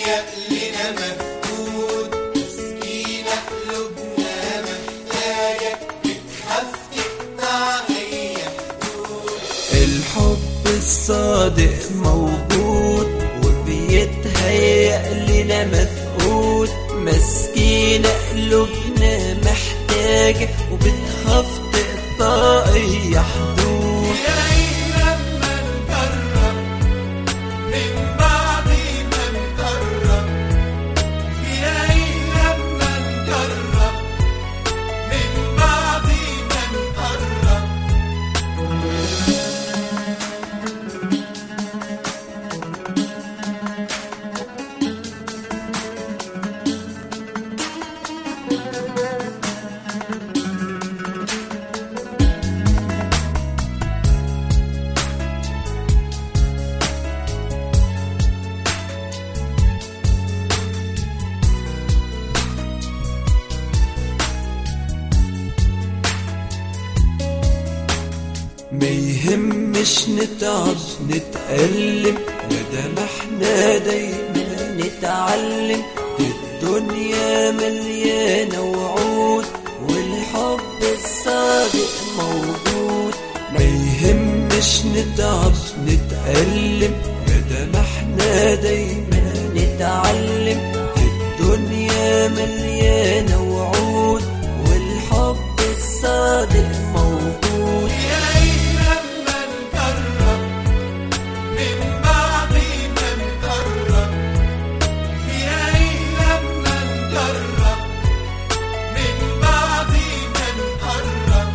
بيتهيأ لنا مفقود مسكينة قلوبنا محتاجة بتخاف تقطع أي حدود الحب الصادق موجود وبيتهيأ لنا مفقود مسكينة قلوبنا محتاجة وبتخاف تقطع أي حدود يا عين لما نقرب من بعض ما نقرب يا عين لما نقرب من بعض ما نقرب ما يهمش نتعب نتألم ندم احنا دايما نتعلم دي الدنيا مليانة وعود والحب الصادق موجود ما يهمش نتعب نتألم ندم احنا دايما نتعلم دي الدنيا مليانة وعود والحب الصادق موجود يا عين لما نقرب من بعض ما نقرب يا عين لما نقرب من بعض ما نقرب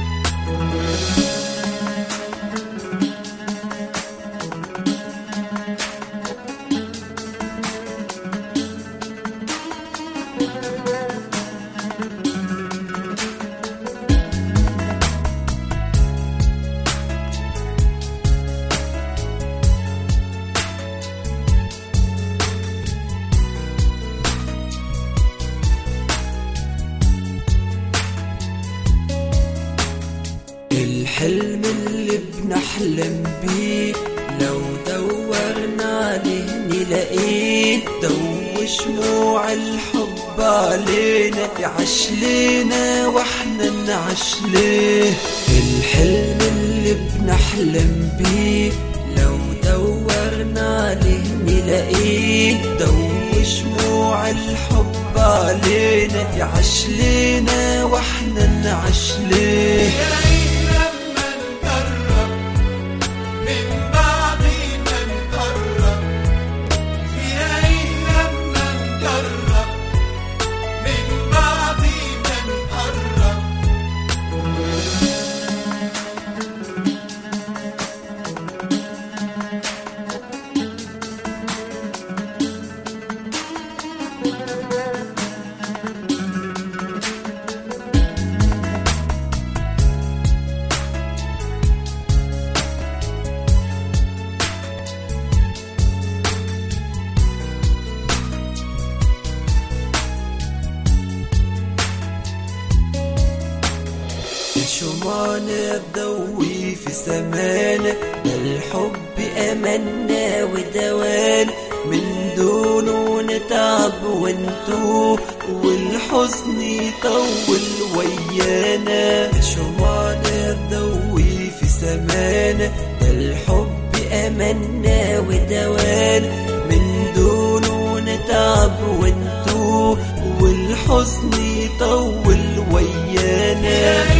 الحلم اللي بنحلم بيه لو دورنا عليه نلاقيه دو شموع الحب علينا يعش لينا واحنا نعش ليه الحلم اللي بنحلم بيه لو دورنا عليه نلاقيه دو شموع الحب علينا يعش لينا واحنا نعش ليه يا عين لما نقرب من بعض ما نقرب يا عين لما نقرب من بعض ما نقرب شمعنا تضوي في سمانا ده الحب أمنا ودوانا من دونه نتعب ونتوه والحزن يطول ويانا شمعنا تضوي في سمانا ده الحب أمنا ودوانا من دونه نتعب ونتوه والحزن يطول ويانا